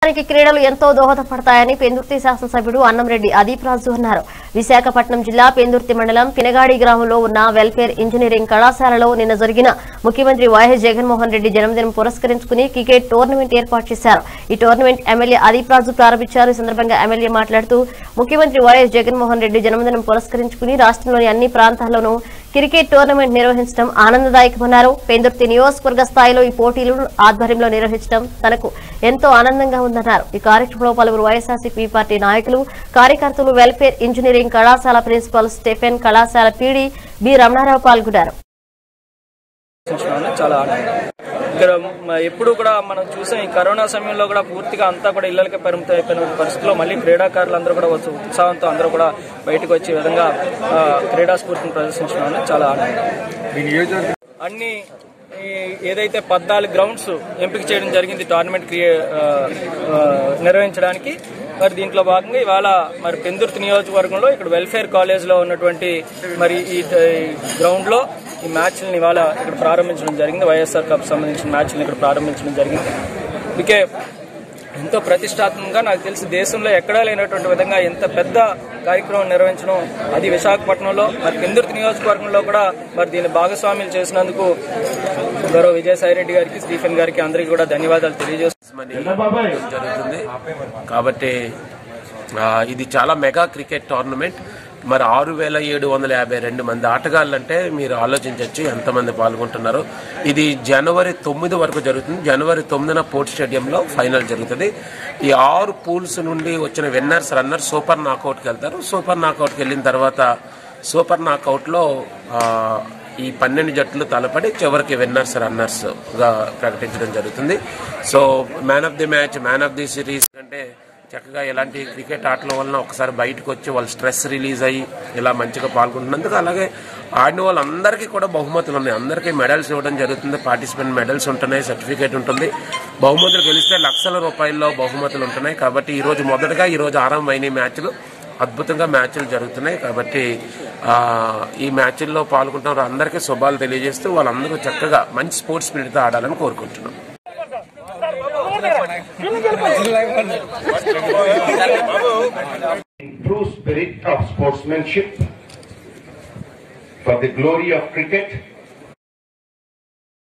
దేశానికి క్రీడలు ఎంతో దోహదపడతాయని పెందుర్తి శాసనసభ్యుడు అన్నంరెడ్డి అదీప్ రాజు అన్నారు విశాఖపట్నం జిల్లా పెందుర్తి మండలం పినగాడి గ్రామంలో ఉన్న వెల్ఫేర్ ఇంజనీరింగ్ కళాశాలలో నిన్న జరిగిన ముఖ్యమంత్రి వైఎస్ జగన్మోహన్ రెడ్డి జన్మదినం పురస్కరించుకుని క్రికెట్ టోర్నమెంట్ ఏర్పాటు చేశారు ఈ టోర్నమెంట్ ఎమ్మెల్యే అదీప్ రాజు ప్రారంభించారు ఈ సందర్భంగా ఎమ్మెల్యే మాట్లాడుతూ ముఖ్యమంత్రి వైఎస్ జగన్మోహన్ రెడ్డి జన్మదినం పురస్కరించుకుని రాష్ట్రంలోని అన్ని ప్రాంతాల్లోనూ క్రికెట్ టోర్నమెంట్ నిర్వహించడం ఆనందదాయకమన్నారు పెందుర్తి నియోజకవర్గ స్థాయిలో ఈ పోటీలు ఆధ్వర్యంలో నిర్వహించడం తనకు ఎంతో ఆనందంగా ఉందన్నారు ఈ కార్యక్రమంలో పలువురు వైఎస్ఆర్సీపీ పార్టీ నాయకులు కార్యకర్తలు వెల్ఫేర్ ఇంజనీరింగ్ కళాశాల ప్రిన్సిపల్ స్టెఫెన్ కళాశాల పీడీ బి రమణారావు పాల్గొన్నారు చూస్తున్నాను చాలా ఆనందం ఇక్కడ మ- ఎప్పుడు కూడా మనం చూసాం ఈ కరోనా సమయంలో కూడా పూర్తిగా అంతా కూడా ఇళ్లకే పరిమితం అయిపోయిన పరిస్థితిలో మళ్ళీ క్రీడాకారులు అందరూ కూడా వచ్చి ఉత్సాహంతో అందరూ కూడా బయటకు వచ్చే విధంగా ఆ, క్రీడా స్ఫూర్తిని ప్రదర్శించడం చాలా ఆనందం అన్ని ఈ ఏదైతే పద్నాలుగు గ్రౌండ్స్ ఎంపిక చేయడం జరిగింది టోర్నమెంట్ క్రియే ఆ, ఆ, నిర్వహించడానికి మరి దీంట్లో భాగంగా ఇవాళ మరి పెందుర్తి నియోజకవర్గంలో ఇక్కడ వెల్ఫేర్ కాలేజ్లో ఉన్నటువంటి మరి ఈ గ్రౌండ్ లో ఈ మ్యాచ్లను ఇవాళ ఇక్కడ ప్రారంభించడం జరిగింది వైఎస్ఆర్ కప్ సంబంధించిన మ్యాచ్లను ఇక్కడ ప్రారంభించడం జరిగింది ఇకే ఎంతో ప్రతిష్టాత్మకంగా నాకు తెలిసి దేశంలో ఎక్కడా లేనటువంటి విధంగా ఎంత పెద్ద కార్యక్రమం నిర్వహించడం అది విశాఖపట్నంలో మరి పెందుర్తి నియోజకవర్గంలో కూడా మరి దీన్ని భాగస్వామ్యం చేసినందుకు గౌరవ విజయసాయి రెడ్డి గారికి స్టీఫెన్ గారికి అందరికీ కూడా ధన్యవాదాలు తెలియజేస్తున్నాను జరుగుతుంది కాబట్టి ఆ, ఇది చాలా మెగా క్రికెట్ టోర్నమెంట్ మరి ఆరు వేల ఏడు వందల యాభై రెండు మంది ఆటగాళ్ళంటే మీరు ఆలోచించవచ్చు ఎంతమంది పాల్గొంటున్నారు ఇది జనవరి తొమ్మిది వరకు జరుగుతుంది జనవరి తొమ్మిదిన పోర్ట్ స్టేడియంలో ఫైనల్ జరుగుతుంది ఈ ఆరు పూల్స్ నుండి వచ్చిన విన్నర్స్ రన్నర్స్ సూపర్ నాకౌట్కి వెళ్తారు సూపర్ నాకౌట్కి వెళ్ళిన తర్వాత సూపర్ నాకౌట్లో ఆ, ఈ పన్నెండు జట్లు తలపడి చివరికి విన్నర్స్ రన్నర్స్ గా ప్రకటించడం జరుగుతుంది so man of the match man of the series అంటే చక్కగా ఎలాంటి క్రికెట్ ఆటల వలన ఒకసారి బయటకు వచ్చి వాళ్ళు స్ట్రెస్ రిలీజ్ అయ్యి ఇలా మంచిగా పాల్గొంటున్నందుకు అలాగే ఆడిన వాళ్ళందరికీ కూడా బహుమతులు ఉన్నాయి అందరికీ మెడల్స్ ఇవ్వడం జరుగుతుంది పార్టిసిపెంట్ మెడల్స్ ఉంటున్నాయి సర్టిఫికేట్ ఉంటుంది బహుమతులు గెలిస్తే లక్షల రూపాయల్లో బహుమతులు ఉంటున్నాయి కాబట్టి ఈ రోజు మొదటగా ఈ రోజు ఆరంభమైన మ్యాచ్లు అద్భుతంగా మ్యాచ్లు జరుగుతున్నాయి కాబట్టి ఆ, ఈ మ్యాచ్ల్లో పాల్గొంటున్న అందరికీ శుభాలు తెలియజేస్తూ వాళ్ళందరూ చక్కగా మంచి స్పోర్ట్స్ స్పిరిట్తో ఆడాలని కోరుకుంటున్నాం true spirit of sportsmanship for the glory of cricket